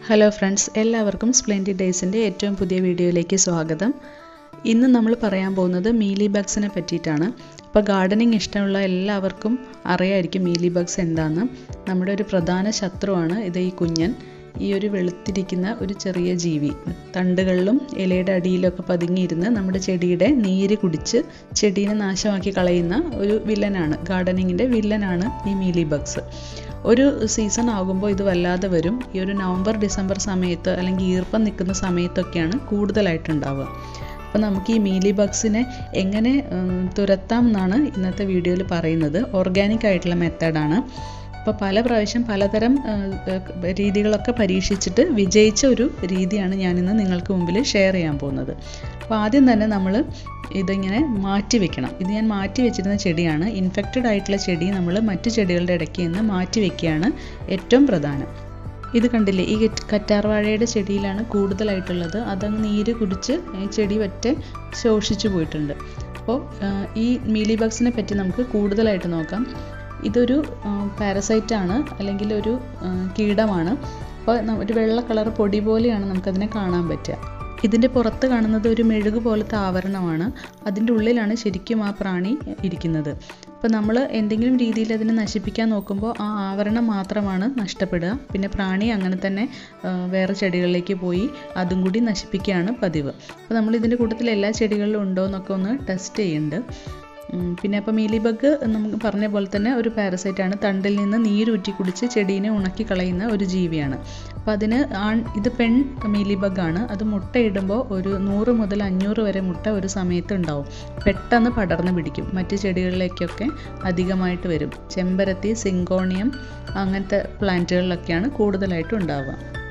hello friends എല്ലാവർക്കും splendid ഡേയ്സിൻ്റെ ഏറ്റവും പുതിയ വീഡിയോയിലേക്ക് സ്വാഗതം ഇന്ന് നമ്മൾ പറയാൻ പോകുന്നത് മീലി ബഗ്സിനെ പറ്റിയിട്ടാണ് അപ്പോൾ ഗാർഡനിങ് ഇഷ്ടമുള്ള എല്ലാവർക്കും അറിയായിരിക്കും മീലി ബഗ്സ് എന്താണെന്ന് നമ്മുടെ ഒരു പ്രധാന ശത്രുവാണ് ഇത് ഈ കുഞ്ഞൻ ഈ ഒരു വെളുത്തിരിക്കുന്ന ഒരു ചെറിയ ജീവി തണ്ടുകളിലും ഇലയുടെ അടിയിലൊക്കെ പതുങ്ങിയിരുന്ന് നമ്മുടെ ചെടിയുടെ നീര് കുടിച്ച് ചെടീനെ നാശമാക്കി കളയുന്ന ഒരു വില്ലനാണ് ഗാർഡനിങ്ങിൻ്റെ വില്ലനാണ് ഈ മീലി ബഗ്സ് ഒരു സീസൺ ആകുമ്പോൾ ഇത് വല്ലാതെ വരും ഈ ഒരു നവംബർ ഡിസംബർ സമയത്ത് അല്ലെങ്കിൽ ഈർപ്പം നിൽക്കുന്ന സമയത്തൊക്കെയാണ് കൂടുതലായിട്ടുണ്ടാവുക അപ്പോൾ നമുക്ക് ഈ മീലി ബഗ്സിനെ എങ്ങനെ തുരത്താം എന്നാണ് ഇന്നത്തെ വീഡിയോയിൽ പറയുന്നത് ഓർഗാനിക് ആയിട്ടുള്ള മെത്തേഡാണ് അപ്പോൾ പല പ്രാവശ്യം പലതരം രീതികളൊക്കെ പരീക്ഷിച്ചിട്ട് വിജയിച്ച ഒരു രീതിയാണ് ഞാനിന്ന് നിങ്ങൾക്ക് മുമ്പിൽ ഷെയർ ചെയ്യാൻ പോകുന്നത് അപ്പോൾ ആദ്യം തന്നെ നമ്മൾ ഇതിങ്ങനെ മാറ്റി വെക്കണം ഇത് ഞാൻ മാറ്റി വെച്ചിരുന്ന ചെടിയാണ് ഇൻഫെക്റ്റഡ് ആയിട്ടുള്ള ചെടി നമ്മൾ മറ്റു ചെടികളുടെ ഇടയ്ക്ക് നിന്ന് മാറ്റി വെക്കുകയാണ് ഏറ്റവും പ്രധാനം ഇത് കണ്ടില്ലേ ഈ കറ്റാർവാഴയുടെ ചെടിയിലാണ് കൂടുതലായിട്ടുള്ളത് അതങ്ങ് നീര് കുടിച്ച് ഈ ചെടി പറ്റെ ശോഷിച്ചു പോയിട്ടുണ്ട് അപ്പോൾ ഈ മീലി ബഗ്സിനെ പറ്റി നമുക്ക് കൂടുതലായിട്ട് നോക്കാം ഇതൊരു പാരസൈറ്റാണ് അല്ലെങ്കിൽ ഒരു കീടമാണ് അപ്പോൾ ഒരു വെള്ള കളർ പൊടി പോലെയാണ് നമുക്കതിനെ കാണാൻ പറ്റുക ഇതിൻ്റെ പുറത്ത് കാണുന്നത് ഒരു മെഴുക് പോലത്തെ ആവരണമാണ് അതിൻ്റെ ഉള്ളിലാണ് ശരിക്കും ആ പ്രാണി ഇരിക്കുന്നത് അപ്പോൾ നമ്മൾ എന്തെങ്കിലും രീതിയിൽ അതിനെ നശിപ്പിക്കാൻ നോക്കുമ്പോൾ ആ ആവരണം മാത്രമാണ് നഷ്ടപ്പെടുക പിന്നെ പ്രാണി അങ്ങനെ തന്നെ വേറെ ചെടികളിലേക്ക് പോയി അതും കൂടി നശിപ്പിക്കുകയാണ് പതിവ് അപ്പോൾ നമ്മൾ ഇതിൻ്റെ കൂട്ടത്തിൽ എല്ലാ ചെടികളിലും ഉണ്ടോ എന്നൊക്കെ ഒന്ന് ടെസ്റ്റ് ചെയ്യുന്നുണ്ട് പിന്നെ അപ്പോൾ മീലി ബഗ് നമുക്ക് പറഞ്ഞ പോലെ തന്നെ ഒരു പാരസൈറ്റാണ് തണ്ടിൽ നിന്ന് നീരൂറ്റി കുടിച്ച് ചെടീനെ ഉണക്കി കളയുന്ന ഒരു ജീവിയാണ് അപ്പോൾ അതിന് ആൺ ഇത് പെൺ മീലി ബഗ്ഗാണ് അത് മുട്ടയിടുമ്പോൾ ഒരു നൂറ് മുതൽ അഞ്ഞൂറ് വരെ മുട്ട ഒരു സമയത്ത് ഉണ്ടാവും പെട്ടെന്ന് പടർന്നു പിടിക്കും മറ്റ് ചെടികളിലേക്കൊക്കെ അധികമായിട്ട് വരും ചെമ്പരത്തി സിങ്കോണിയം അങ്ങനത്തെ പ്ലാന്റുകളിലൊക്കെയാണ് കൂടുതലായിട്ടും ഉണ്ടാവുക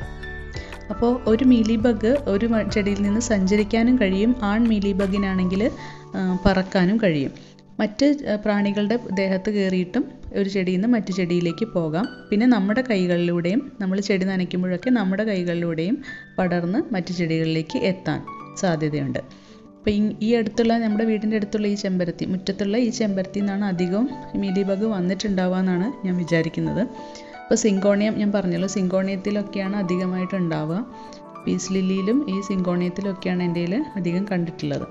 അപ്പോൾ ഒരു മീലി ബഗ് ഒരു ചെടിയിൽ നിന്ന് സഞ്ചരിക്കാനും കഴിയും ആൺ മീലി ബഗിനാണെങ്കിൽ പറക്കാനും കഴിയും മറ്റ് പ്രാണികളുടെ ദേഹത്ത് കയറിയിട്ടും ഒരു ചെടിയിൽ നിന്ന് മറ്റു ചെടിയിലേക്ക് പോകാം പിന്നെ നമ്മുടെ കൈകളിലൂടെയും നമ്മൾ ചെടി നനയ്ക്കുമ്പോഴൊക്കെ നമ്മുടെ കൈകളിലൂടെയും പടർന്ന് മറ്റു ചെടികളിലേക്ക് എത്താൻ സാധ്യതയുണ്ട് അപ്പോൾ ഈ അടുത്തുള്ള നമ്മുടെ വീടിൻ്റെ അടുത്തുള്ള ഈ ചെമ്പരത്തി മുറ്റത്തുള്ള ഈ ചെമ്പരത്തി നിന്നാണ് അധികവും മീലി ബഗ് വന്നിട്ടുണ്ടാവുക എന്നാണ് ഞാൻ വിചാരിക്കുന്നത് ഇപ്പോൾ സിങ്കോണിയം ഞാൻ പറഞ്ഞല്ലോ സിങ്കോണിയത്തിലൊക്കെയാണ് അധികമായിട്ട് ഉണ്ടാവുക പീസ് ലില്ലിയിലും ഈ സിങ്കോണിയത്തിലൊക്കെയാണ് എൻ്റെ അധികം കണ്ടിട്ടുള്ളത്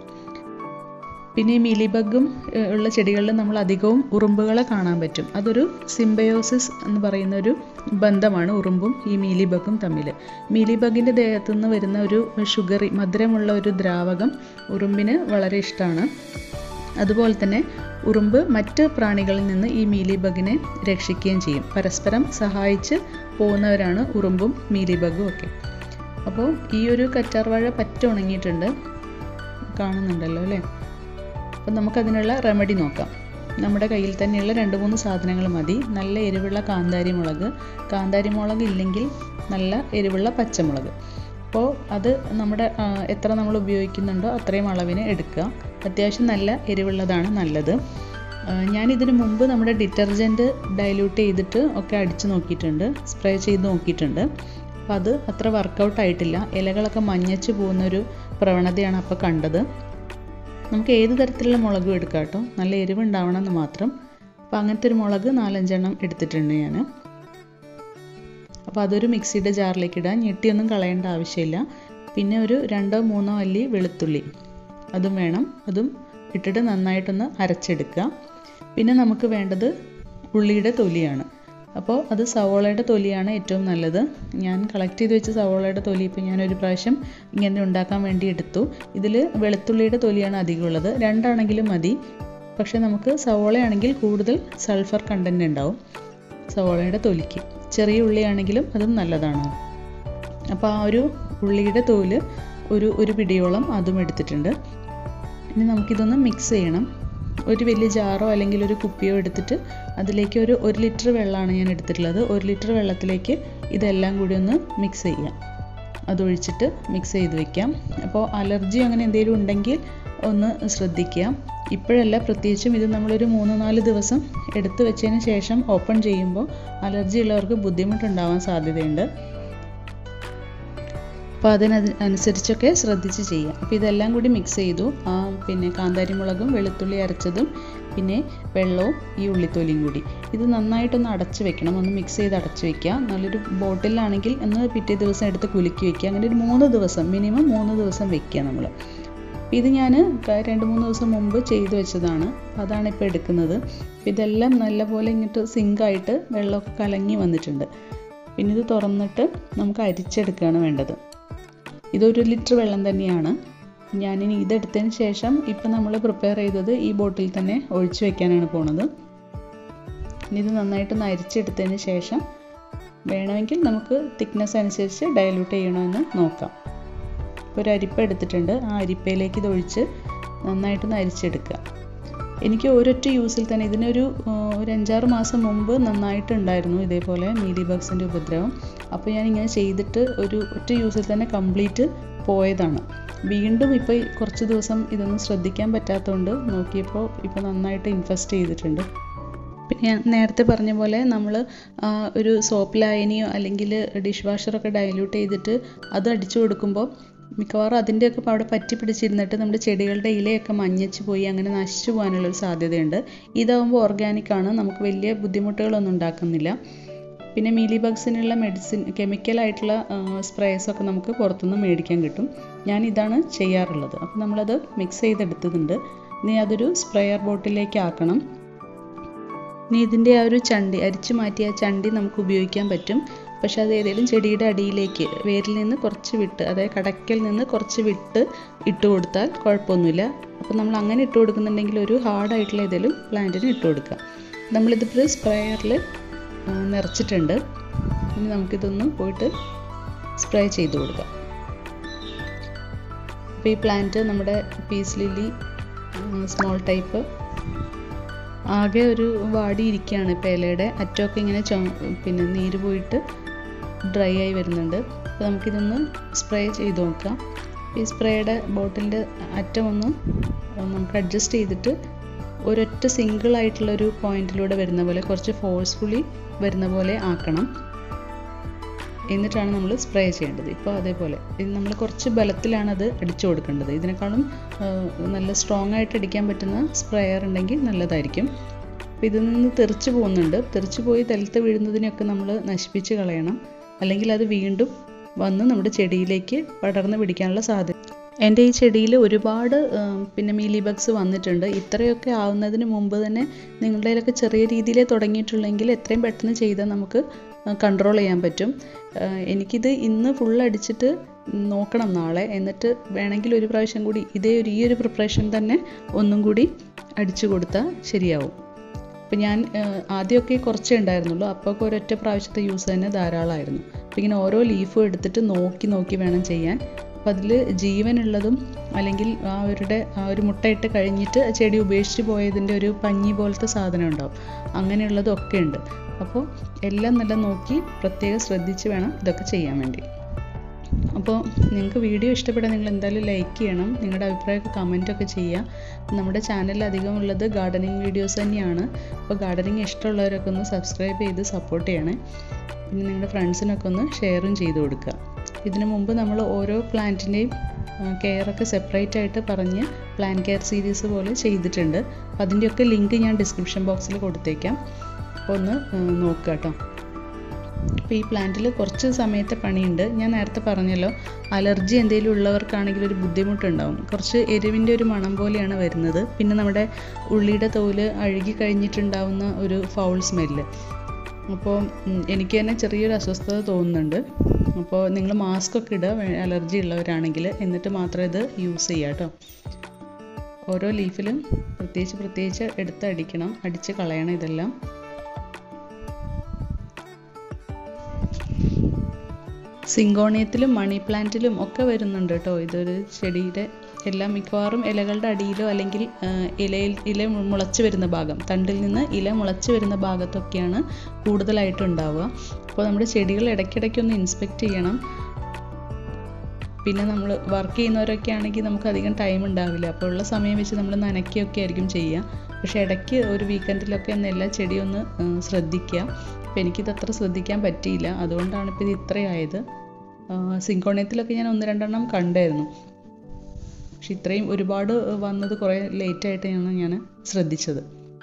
പിന്നെ ഈ മീലിബഗും ഉള്ള ചെടികളിൽ നമ്മൾ അധികവും ഉറുമ്പുകളെ കാണാൻ പറ്റും അതൊരു സിംബയോസിസ് എന്ന് പറയുന്ന ഒരു ബന്ധമാണ് ഉറുമ്പും ഈ മീലിബഗും തമ്മിൽ മീലിബഗിൻ്റെ ദേഹത്തു നിന്ന് വരുന്ന ഒരു ഷുഗറി മധുരമുള്ള ഒരു ദ്രാവകം ഉറുമ്പിന് വളരെ ഇഷ്ടമാണ് അതുപോലെ തന്നെ ഉറുമ്പ് മറ്റ് പ്രാണികളിൽ നിന്ന് ഈ മീലിബഗിനെ രക്ഷിക്കുകയും ചെയ്യും പരസ്പരം സഹായിച്ച് പോകുന്നവരാണ് ഉറുമ്പും മീലിബഗും ഒക്കെ അപ്പോൾ ഈ ഒരു കറ്റാർവാഴ പറ്റ ഉണങ്ങിയിട്ടുണ്ട് കാണുന്നുണ്ടല്ലോ അല്ലേ അപ്പം നമുക്കതിനുള്ള റെമഡി നോക്കാം നമ്മുടെ കയ്യിൽ തന്നെയുള്ള രണ്ട് മൂന്ന് സാധനങ്ങൾ മതി നല്ല എരിവുള്ള കാന്താരി മുളക് കാന്താരി മുളക് ഇല്ലെങ്കിൽ നല്ല എരിവുള്ള പച്ചമുളക് അപ്പോൾ അത് നമ്മുടെ എത്ര നമ്മൾ ഉപയോഗിക്കുന്നുണ്ടോ അത്രയും അളവിന് എടുക്കുക അത്യാവശ്യം നല്ല എരിവുള്ളതാണ് നല്ലത് ഞാൻ ഇതിനു മുമ്പ് നമ്മുടെ ഡിറ്റർജൻറ്റ് ഡൈല്യൂട്ട് ചെയ്തിട്ട് ഒക്കെ അടിച്ച് നോക്കിയിട്ടുണ്ട് സ്പ്രേ ചെയ്ത് നോക്കിയിട്ടുണ്ട് അപ്പോൾ അത് അത്ര വർക്കൗട്ട് ആയിട്ടില്ല ഇലകളൊക്കെ മഞ്ഞച്ച് പോകുന്നൊരു പ്രവണതയാണ് അപ്പോൾ കണ്ടത് നമുക്ക് ഏത് തരത്തിലുള്ള മുളകും എടുക്കാം കേട്ടോ നല്ല എരിവുണ്ടാവണം എന്ന് മാത്രം അപ്പോൾ അങ്ങനത്തെ ഒരു മുളക് നാലഞ്ചെണ്ണം എടുത്തിട്ടുണ്ട് ഞാൻ അപ്പോൾ അതൊരു മിക്സിയുടെ ജാറിലേക്ക് ഇടാൻ ഞെട്ടിയൊന്നും കളയേണ്ട ആവശ്യമില്ല പിന്നെ ഒരു രണ്ടോ മൂന്നോ അല്ലി വെളുത്തുള്ളി അതും വേണം അതും ഇട്ടിട്ട് നന്നായിട്ടൊന്ന് അരച്ചെടുക്കുക പിന്നെ നമുക്ക് വേണ്ടത് ഉള്ളിയുടെ തൊലിയാണ് അപ്പോൾ അത് സവോളയുടെ തൊലിയാണ് ഏറ്റവും നല്ലത് ഞാൻ കളക്ട് ചെയ്ത് വെച്ച സവോളയുടെ തൊലി ഇപ്പോൾ ഞാനൊരു പ്രാവശ്യം ഇങ്ങനെ ഉണ്ടാക്കാൻ വേണ്ടി എടുത്തു ഇതിൽ വെളുത്തുള്ളിയുടെ തൊലിയാണ് അധികം ഉള്ളത് രണ്ടാണെങ്കിലും മതി പക്ഷേ നമുക്ക് സവോളയാണെങ്കിൽ കൂടുതൽ സൾഫർ കണ്ടൻറ്റ് ഉണ്ടാവും സവോളയുടെ തൊലിക്ക് ചെറിയ ഉള്ളിയാണെങ്കിലും അതും നല്ലതാണ് അപ്പോൾ ആ ഒരു ഉള്ളിയുടെ തോല് ഒരു ഒരു പിടിയോളം അതും എടുത്തിട്ടുണ്ട് ഇനി നമുക്കിതൊന്ന് മിക്സ് ചെയ്യണം ഒരു വലിയ ജാറോ അല്ലെങ്കിൽ ഒരു കുപ്പിയോ എടുത്തിട്ട് അതിലേക്ക് ഒരു ഒരു ലിറ്റർ വെള്ളമാണ് ഞാൻ എടുത്തിട്ടുള്ളത് ഒരു ലിറ്റർ വെള്ളത്തിലേക്ക് ഇതെല്ലാം കൂടി ഒന്ന് മിക്സ് ചെയ്യാം അതൊഴിച്ചിട്ട് മിക്സ് ചെയ്ത് വെക്കാം അപ്പോൾ അലർജി അങ്ങനെ എന്തെങ്കിലും ഉണ്ടെങ്കിൽ ഒന്ന് ശ്രദ്ധിക്കുക ഇപ്പോഴല്ല പ്രത്യേകിച്ചും ഇത് നമ്മളൊരു മൂന്ന് നാല് ദിവസം എടുത്തു വെച്ചതിന് ശേഷം ഓപ്പൺ ചെയ്യുമ്പോൾ അലർജി ഉള്ളവർക്ക് ബുദ്ധിമുട്ടുണ്ടാവാൻ സാധ്യതയുണ്ട് അപ്പോൾ അതിനനുസരിച്ചൊക്കെ ശ്രദ്ധിച്ച് ചെയ്യാം അപ്പോൾ ഇതെല്ലാം കൂടി മിക്സ് ചെയ്തു ആ പിന്നെ കാന്താരി മുളകും വെളുത്തുള്ളി അരച്ചതും പിന്നെ വെള്ളവും ഈ ഉള്ളിത്തോലിയും കൂടി ഇത് നന്നായിട്ടൊന്ന് അടച്ച് വെക്കണം ഒന്ന് മിക്സ് ചെയ്ത് അടച്ച് വെക്കുക നല്ലൊരു ബോട്ടിലാണെങ്കിൽ ഒന്ന് പിറ്റേ ദിവസം എടുത്ത് കുലുക്കി വെക്കുക അങ്ങനെ ഒരു മൂന്ന് ദിവസം മിനിമം മൂന്ന് ദിവസം വെക്കുക നമ്മൾ ഇത് ഞാൻ രണ്ട് മൂന്ന് ദിവസം മുമ്പ് ചെയ്തു വെച്ചതാണ് അതാണ് ഇപ്പോൾ എടുക്കുന്നത് ഇതെല്ലാം നല്ലപോലെ ഇങ്ങോട്ട് സിങ്കായിട്ട് വെള്ളമൊക്കെ കലങ്ങി വന്നിട്ടുണ്ട് പിന്നെ ഇത് തുറന്നിട്ട് നമുക്ക് അരിച്ചെടുക്കുകയാണ് വേണ്ടത് ഇതൊരു ലിറ്റർ വെള്ളം തന്നെയാണ് ഞാനിനി ഇതെടുത്തതിന് ശേഷം ഇപ്പം നമ്മൾ പ്രിപ്പയർ ചെയ്തത് ഈ ബോട്ടിൽ തന്നെ ഒഴിച്ചു വെക്കാനാണ് പോണത് ഇനി ഇത് നന്നായിട്ടൊന്ന് അരിച്ചെടുത്തതിന് ശേഷം വേണമെങ്കിൽ നമുക്ക് തിക്നെസ് അനുസരിച്ച് ഡയലൂട്ട് ചെയ്യണമെന്ന് നോക്കാം ഒരു അരിപ്പ എടുത്തിട്ടുണ്ട് ആ അരിപ്പയിലേക്ക് ഇത് ഒഴിച്ച് നന്നായിട്ടൊന്ന് അരിച്ചെടുക്കുക എനിക്ക് ഒരൊറ്റ യൂസിൽ തന്നെ ഇതിനൊരു ഒരു അഞ്ചാറ് മാസം മുമ്പ് നന്നായിട്ടുണ്ടായിരുന്നു ഇതേപോലെ മീലി ബഗ്സിൻ്റെ ഉപദ്രവം അപ്പോൾ ഞാൻ ഇങ്ങനെ ചെയ്തിട്ട് ഒരു ഒറ്റ യൂസിൽ തന്നെ കംപ്ലീറ്റ് പോയതാണ് വീണ്ടും ഇപ്പോൾ കുറച്ച് ദിവസം ഇതൊന്നും ശ്രദ്ധിക്കാൻ പറ്റാത്തതുകൊണ്ട് നോക്കിയപ്പോൾ ഇപ്പോൾ നന്നായിട്ട് ഇൻഫെസ്റ്റ് ചെയ്തിട്ടുണ്ട് പിന്നെ ഞാൻ നേരത്തെ പറഞ്ഞ പോലെ നമ്മൾ ഒരു സോപ്പ് ലായനിയോ അല്ലെങ്കിൽ ഡിഷ് വാഷറൊക്കെ ഡൈല്യൂട്ട് ചെയ്തിട്ട് അത് അടിച്ചു കൊടുക്കുമ്പോൾ മിക്കവാറും അതിൻ്റെയൊക്കെ അവിടെ പറ്റി പിടിച്ചിരുന്നിട്ട് നമ്മുടെ ചെടികളുടെ ഇലയൊക്കെ മഞ്ഞച്ച് പോയി അങ്ങനെ നശിച്ചു പോകാനുള്ളൊരു സാധ്യതയുണ്ട് ഇതാകുമ്പോൾ ഓർഗാനിക് ആണ് നമുക്ക് വലിയ ബുദ്ധിമുട്ടുകളൊന്നും ഉണ്ടാക്കുന്നില്ല പിന്നെ മീലി ബഗ്സിനുള്ള മെഡിസിൻ കെമിക്കലായിട്ടുള്ള സ്പ്രേസൊക്കെ നമുക്ക് പുറത്തുനിന്ന് മേടിക്കാൻ കിട്ടും ഞാൻ ഇതാണ് ചെയ്യാറുള്ളത് അപ്പോൾ നമ്മളത് മിക്സ് ചെയ്തെടുത്തതുണ്ട് ഇനി അതൊരു സ്പ്രെയർ ബോട്ടിലേക്ക് ആക്കണം ഇനി ഇതിൻ്റെ ആ ഒരു ചണ്ടി അരിച്ചു മാറ്റിയ ചണ്ടി നമുക്ക് ഉപയോഗിക്കാൻ പറ്റും പക്ഷെ അത് ഏതെങ്കിലും ചെടിയുടെ അടിയിലേക്ക് വേരിൽ നിന്ന് കുറച്ച് വിട്ട് അതായത് കടയ്ക്കൽ നിന്ന് കുറച്ച് വിട്ട് ഇട്ട് കൊടുത്താൽ കുഴപ്പമൊന്നുമില്ല അപ്പോൾ നമ്മൾ അങ്ങനെ ഇട്ട് കൊടുക്കുന്നുണ്ടെങ്കിൽ ഒരു ഹാർഡായിട്ടുള്ള ഏതെങ്കിലും പ്ലാന്റിന് ഇട്ട് കൊടുക്കാം നമ്മളിതിപ്പോൾ സ്പ്രേയറിൽ നിറച്ചിട്ടുണ്ട് ഇനി നമുക്കിതൊന്ന് പോയിട്ട് സ്പ്രേ ചെയ്ത് കൊടുക്കാം അപ്പോൾ ഈ പ്ലാന്റ് നമ്മുടെ പീസ് ലില്ലി സ്മോൾ ടൈപ്പ് ആകെ ഒരു വാടിയിരിക്കുകയാണ് ഇപ്പോൾ ഇലയുടെ അറ്റമൊക്കെ ഇങ്ങനെ ചൊ പിന്നെ നീര് പോയിട്ട് ഡ്രൈ ആയി വരുന്നുണ്ട് അപ്പോൾ നമുക്കിതൊന്ന് സ്പ്രേ ചെയ്ത് നോക്കാം ഈ സ്പ്രേയുടെ ബോട്ടിലിൻ്റെ അറ്റം ഒന്ന് നമുക്ക് അഡ്ജസ്റ്റ് ചെയ്തിട്ട് ഒരൊറ്റ സിംഗിൾ ആയിട്ടുള്ളൊരു പോയിന്റിലൂടെ വരുന്ന പോലെ കുറച്ച് ഫോഴ്സ്ഫുള്ളി വരുന്ന പോലെ ആക്കണം എന്നിട്ടാണ് നമ്മൾ സ്പ്രേ ചെയ്യേണ്ടത് ഇപ്പോൾ അതേപോലെ ഇത് നമ്മൾ കുറച്ച് ബലത്തിലാണ് അത് അടിച്ചു കൊടുക്കേണ്ടത് ഇതിനേക്കാളും നല്ല സ്ട്രോങ് ആയിട്ട് അടിക്കാൻ പറ്റുന്ന സ്പ്രേയർ ഉണ്ടെങ്കിൽ നല്ലതായിരിക്കും അപ്പോൾ ഇതിൽ നിന്ന് തെറിച്ച് പോകുന്നുണ്ട് തെറിച്ച് പോയി നിലത്ത് വീഴുന്നതിനെയൊക്കെ നമ്മൾ നശിപ്പിച്ച് കളയണം അല്ലെങ്കിൽ അത് വീണ്ടും വന്ന് നമ്മുടെ ചെടിയിലേക്ക് പടർന്ന് പിടിക്കാനുള്ള സാധ്യത എൻ്റെ ഈ ചെടിയിൽ ഒരുപാട് പിന്നെ മീലി ബഗ്സ് വന്നിട്ടുണ്ട് ഇത്രയൊക്കെ ആവുന്നതിന് മുമ്പ് തന്നെ നിങ്ങളുടെ കയ്യിലൊക്കെ ചെറിയ രീതിയിലേ തുടങ്ങിയിട്ടുള്ളെങ്കിൽ എത്രയും പെട്ടെന്ന് ചെയ്താൽ നമുക്ക് കൺട്രോൾ ചെയ്യാൻ പറ്റും എനിക്കിത് ഇന്ന് ഫുൾ അടിച്ചിട്ട് നോക്കണം നാളെ എന്നിട്ട് വേണമെങ്കിൽ ഒരു പ്രാവശ്യം കൂടി ഇതേ ഒരു ഈ ഒരു പ്രിപ്പറേഷൻ തന്നെ ഒന്നും കൂടി അടിച്ചു കൊടുത്താൽ ശരിയാവും അപ്പം ഞാൻ ആദ്യമൊക്കെ കുറച്ചേ ഉണ്ടായിരുന്നുള്ളൂ അപ്പോൾ ഒരൊറ്റ പ്രാവശ്യത്തെ യൂസ് തന്നെ ധാരാളമായിരുന്നു അപ്പം ഇങ്ങനെ ഓരോ ലീഫും എടുത്തിട്ട് നോക്കി നോക്കി വേണം ചെയ്യാൻ അപ്പം അതിൽ ജീവനുള്ളതും അല്ലെങ്കിൽ ആ അവരുടെ ആ ഒരു മുട്ടയിട്ട് കഴിഞ്ഞിട്ട് ചെടി ഉപേക്ഷിച്ച് പോയതിൻ്റെ ഒരു പഞ്ഞി പോലത്തെ സാധനം ഉണ്ടാവും അങ്ങനെയുള്ളതും ഒക്കെ ഉണ്ട് അപ്പോൾ എല്ലാം നല്ല നോക്കി പ്രത്യേകം ശ്രദ്ധിച്ച് വേണം ഇതൊക്കെ ചെയ്യാൻ വേണ്ടി അപ്പോൾ നിങ്ങൾക്ക് വീഡിയോ ഇഷ്ടപ്പെട്ടാൽ നിങ്ങൾ എന്തായാലും ലൈക്ക് ചെയ്യണം നിങ്ങളുടെ അഭിപ്രായമൊക്കെ കമൻറ്റൊക്കെ ചെയ്യുക നമ്മുടെ ചാനലിൽ അധികം ഉള്ളത് ഗാർഡനിങ് വീഡിയോസ് തന്നെയാണ് അപ്പോൾ ഗാർഡനിങ് ഇഷ്ടമുള്ളവരൊക്കെ ഒന്ന് സബ്സ്ക്രൈബ് ചെയ്ത് സപ്പോർട്ട് ചെയ്യണേ പിന്നെ നിങ്ങളുടെ ഫ്രണ്ട്സിനൊക്കെ ഒന്ന് ഷെയറും ചെയ്ത് കൊടുക്കുക ഇതിനു മുമ്പ് നമ്മൾ ഓരോ പ്ലാന്റിൻ്റെയും കെയറൊക്കെ സെപ്പറേറ്റ് ആയിട്ട് പറഞ്ഞ് പ്ലാൻ കെയർ സീരീസ് പോലെ ചെയ്തിട്ടുണ്ട് അപ്പോൾ അതിൻ്റെയൊക്കെ ലിങ്ക് ഞാൻ ഡിസ്ക്രിപ്ഷൻ ബോക്സിൽ കൊടുത്തേക്കാം അപ്പോൾ ഒന്ന് നോക്കുക കേട്ടോ അപ്പോൾ ഈ പ്ലാന്റിൽ കുറച്ച് സമയത്തെ പണിയുണ്ട് ഞാൻ നേരത്തെ പറഞ്ഞല്ലോ അലർജി എന്തെങ്കിലും ഉള്ളവർക്കാണെങ്കിൽ ഒരു ബുദ്ധിമുട്ടുണ്ടാവും കുറച്ച് എരിവിൻ്റെ ഒരു മണം പോലെയാണ് വരുന്നത് പിന്നെ നമ്മുടെ ഉള്ളിയുടെ തോല് അഴുകി കഴിഞ്ഞിട്ടുണ്ടാവുന്ന ഒരു ഫൗൾ സ്മെല്ല് അപ്പോൾ എനിക്ക് തന്നെ ചെറിയൊരു അസ്വസ്ഥത തോന്നുന്നുണ്ട് അപ്പോൾ നിങ്ങൾ മാസ്ക് ഒക്കെ ഇടുക അലർജി ഉള്ളവരാണെങ്കിൽ എന്നിട്ട് മാത്രം ഇത് യൂസ് ചെയ്യുക കേട്ടോ ഓരോ ലീഫിലും പ്രത്യേകിച്ച് പ്രത്യേകിച്ച് എടുത്ത് അടിക്കണം അടിച്ച് കളയണം ഇതെല്ലാം സിങ്കോണിയത്തിലും മണി പ്ലാന്റിലും ഒക്കെ വരുന്നുണ്ട് കേട്ടോ ഇതൊരു ചെടിയുടെ എല്ലാം മിക്കവാറും ഇലകളുടെ അടിയിലോ അല്ലെങ്കിൽ ഇലയിൽ ഇല മുളച്ച് വരുന്ന ഭാഗം തണ്ടിൽ നിന്ന് ഇല മുളച്ച് വരുന്ന ഭാഗത്തൊക്കെയാണ് കൂടുതലായിട്ട് ഉണ്ടാവുക അപ്പോൾ നമ്മുടെ ചെടികൾ ഇടയ്ക്കിടയ്ക്ക് ഒന്ന് ഇൻസ്പെക്റ്റ് ചെയ്യണം പിന്നെ നമ്മൾ വർക്ക് ചെയ്യുന്നവരൊക്കെ ആണെങ്കിൽ നമുക്ക് അധികം ടൈം ഉണ്ടാവില്ല അപ്പോൾ ഉള്ള സമയം വെച്ച് നമ്മൾ നനയ്ക്കുകയൊക്കെ ആയിരിക്കും ചെയ്യുക പക്ഷേ ഇടയ്ക്ക് ഒരു വീക്കെൻഡിലൊക്കെ ഒന്ന് എല്ലാ ചെടിയും ഒന്ന് ശ്രദ്ധിക്കുക അപ്പോൾ എനിക്കിത് അത്ര ശ്രദ്ധിക്കാൻ പറ്റിയില്ല അതുകൊണ്ടാണ് ഇപ്പോൾ ഇത് ഇത്രയായത് സിങ്കോണിയത്തിലൊക്കെ ഞാൻ ഒന്ന് രണ്ടെണ്ണം കണ്ടായിരുന്നു പക്ഷെ ഇത്രയും ഒരുപാട് വന്നത് കുറേ ലേറ്റായിട്ടാണ് ഞാൻ ശ്രദ്ധിച്ചത്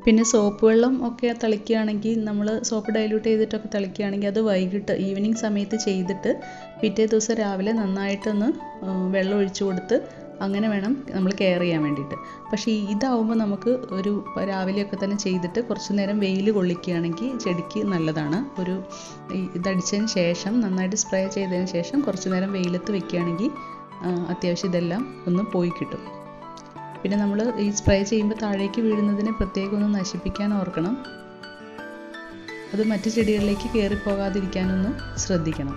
പിന്നെ സോപ്പ് വെള്ളം ഒക്കെ തളിക്കുകയാണെങ്കിൽ നമ്മൾ സോപ്പ് ഡൈല്യൂട്ട് ചെയ്തിട്ടൊക്കെ തളിക്കുകയാണെങ്കിൽ അത് വൈകിട്ട് ഈവനിങ് സമയത്ത് ചെയ്തിട്ട് പിറ്റേ ദിവസം രാവിലെ നന്നായിട്ടൊന്ന് വെള്ളം ഒഴിച്ചു കൊടുത്ത് അങ്ങനെ വേണം നമ്മൾ കെയർ ചെയ്യാൻ വേണ്ടിയിട്ട് പക്ഷേ ഇതാവുമ്പോൾ നമുക്ക് ഒരു രാവിലെയൊക്കെ തന്നെ ചെയ്തിട്ട് കുറച്ച് നേരം വെയിൽ കൊള്ളിക്കുകയാണെങ്കിൽ ചെടിക്ക് നല്ലതാണ് ഒരു ഇതടിച്ചതിന് ശേഷം നന്നായിട്ട് സ്പ്രേ ചെയ്തതിന് ശേഷം കുറച്ച് നേരം വെയിലത്ത് വെക്കുകയാണെങ്കിൽ അത്യാവശ്യം ഇതെല്ലാം ഒന്ന് പോയി കിട്ടും പിന്നെ നമ്മൾ ഈ സ്പ്രേ ചെയ്യുമ്പോൾ താഴേക്ക് വീഴുന്നതിനെ പ്രത്യേകം ഒന്ന് നശിപ്പിക്കാൻ ഓർക്കണം അത് മറ്റു ചെടികളിലേക്ക് കയറിപ്പോകാതിരിക്കാനൊന്ന് ശ്രദ്ധിക്കണം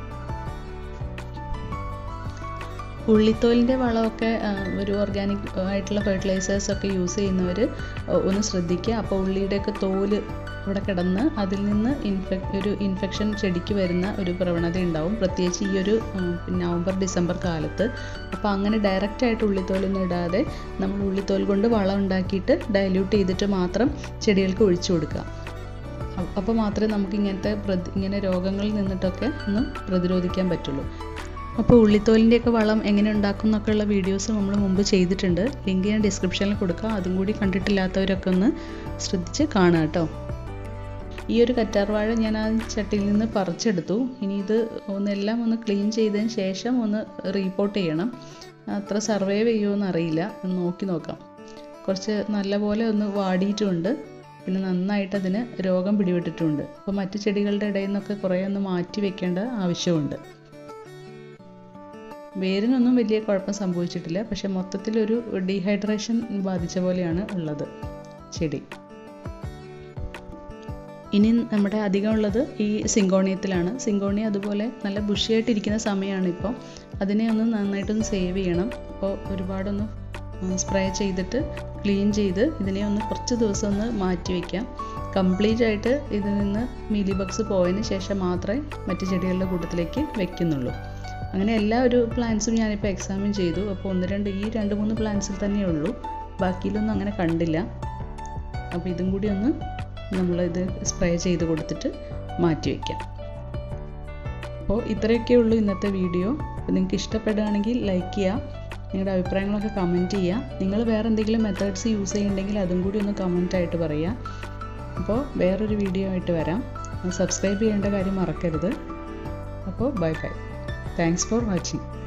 ഉള്ളിത്തോലിൻ്റെ വളമൊക്കെ ഒരു ഓർഗാനിക് ആയിട്ടുള്ള ഫെർട്ടിലൈസേഴ്സ് ഒക്കെ യൂസ് ചെയ്യുന്നവർ ഒന്ന് ശ്രദ്ധിക്കുക അപ്പോൾ ഉള്ളിയുടെയൊക്കെ തോല് അവിടെ കിടന്ന് അതിൽ നിന്ന് ഇൻഫെക് ഒരു ഇൻഫെക്ഷൻ ചെടിക്ക് വരുന്ന ഒരു പ്രവണത ഉണ്ടാവും പ്രത്യേകിച്ച് ഈ ഒരു നവംബർ ഡിസംബർ കാലത്ത് അപ്പോൾ അങ്ങനെ ഡയറക്റ്റ് ആയിട്ട് ഉള്ളിത്തോലൊന്നും ഇടാതെ നമ്മൾ ഉള്ളിത്തോൽ കൊണ്ട് വളം ഉണ്ടാക്കിയിട്ട് ഡൈല്യൂട്ട് ചെയ്തിട്ട് മാത്രം ചെടികൾക്ക് ഒഴിച്ചു കൊടുക്കുക അപ്പോൾ മാത്രമേ നമുക്ക് ഇങ്ങനത്തെ ഇങ്ങനെ രോഗങ്ങളിൽ നിന്നിട്ടൊക്കെ ഒന്ന് പ്രതിരോധിക്കാൻ പറ്റുള്ളൂ അപ്പോൾ ഉള്ളിത്തോലിൻ്റെയൊക്കെ വളം എങ്ങനെ ഉണ്ടാക്കും എന്നൊക്കെയുള്ള വീഡിയോസ് നമ്മൾ മുമ്പ് ചെയ്തിട്ടുണ്ട് ലിങ്ക് ഞാൻ ഡിസ്ക്രിപ്ഷനിൽ കൊടുക്കാം അതും കൂടി കണ്ടിട്ടില്ലാത്തവരൊക്കെ ഒന്ന് ശ്രദ്ധിച്ച് കാണുക കേട്ടോ ഈ ഒരു കറ്റാർവാഴ ഞാൻ ആ ചട്ടിയിൽ നിന്ന് പറിച്ചെടുത്തു ഇനി ഇത് ഒന്നെല്ലാം ഒന്ന് ക്ലീൻ ചെയ്തതിന് ശേഷം ഒന്ന് റീപോർട്ട് ചെയ്യണം അത്ര സർവൈവ് ചെയ്യുമോ അറിയില്ല ഒന്ന് നോക്കി നോക്കാം കുറച്ച് നല്ലപോലെ ഒന്ന് വാടിയിട്ടുമുണ്ട് പിന്നെ നന്നായിട്ട് അതിന് രോഗം പിടിപെട്ടിട്ടുണ്ട് അപ്പോൾ മറ്റു ചെടികളുടെ ഇടയിൽ നിന്നൊക്കെ കുറേ ഒന്ന് മാറ്റി വെക്കേണ്ട ആവശ്യമുണ്ട് വേരിനൊന്നും വലിയ കുഴപ്പം സംഭവിച്ചിട്ടില്ല പക്ഷെ മൊത്തത്തിലൊരു ഡീഹൈഡ്രേഷൻ ബാധിച്ച പോലെയാണ് ഉള്ളത് ചെടി ഇനി നമ്മുടെ അധികം ഉള്ളത് ഈ സിങ്കോണിയത്തിലാണ് സിങ്കോണിയ അതുപോലെ നല്ല ബുഷിയായിട്ടിരിക്കുന്ന സമയമാണ് ഇപ്പോൾ അതിനെ ഒന്ന് നന്നായിട്ടൊന്ന് സേവ് ചെയ്യണം അപ്പോൾ ഒരുപാടൊന്ന് സ്പ്രേ ചെയ്തിട്ട് ക്ലീൻ ചെയ്ത് ഇതിനെ ഒന്ന് കുറച്ച് ദിവസം ഒന്ന് മാറ്റി വയ്ക്കാം കംപ്ലീറ്റ് ആയിട്ട് ഇതിൽ നിന്ന് മീലി ബഗ്സ് പോയതിന് ശേഷം മാത്രമേ മറ്റു ചെടികളുടെ കൂട്ടത്തിലേക്ക് വെക്കുന്നുള്ളൂ അങ്ങനെ എല്ലാ ഒരു പ്ലാന്റ്സും ഞാനിപ്പോൾ എക്സാമിൻ ചെയ്തു അപ്പോൾ ഒന്ന് രണ്ട് ഈ രണ്ട് മൂന്ന് പ്ലാന്റ്സിൽ തന്നെ ഉള്ളൂ ബാക്കിയിലൊന്നും അങ്ങനെ കണ്ടില്ല അപ്പോൾ ഇതും കൂടി ഒന്ന് നമ്മളിത് സ്പ്രേ ചെയ്ത് കൊടുത്തിട്ട് മാറ്റി വയ്ക്കാം അപ്പോൾ ഇത്രയൊക്കെ ഉള്ളൂ ഇന്നത്തെ വീഡിയോ അപ്പോൾ നിങ്ങൾക്ക് ഇഷ്ടപ്പെടുകയാണെങ്കിൽ ലൈക്ക് ചെയ്യുക നിങ്ങളുടെ അഭിപ്രായങ്ങളൊക്കെ കമൻറ്റ് ചെയ്യുക നിങ്ങൾ വേറെ എന്തെങ്കിലും മെത്തേഡ്സ് യൂസ് ചെയ്യുന്നുണ്ടെങ്കിൽ അതും കൂടി ഒന്ന് കമൻ്റ് ആയിട്ട് പറയുക അപ്പോൾ വേറൊരു വീഡിയോ ആയിട്ട് വരാം സബ്സ്ക്രൈബ് ചെയ്യേണ്ട കാര്യം മറക്കരുത് അപ്പോൾ bye bye thanks for watching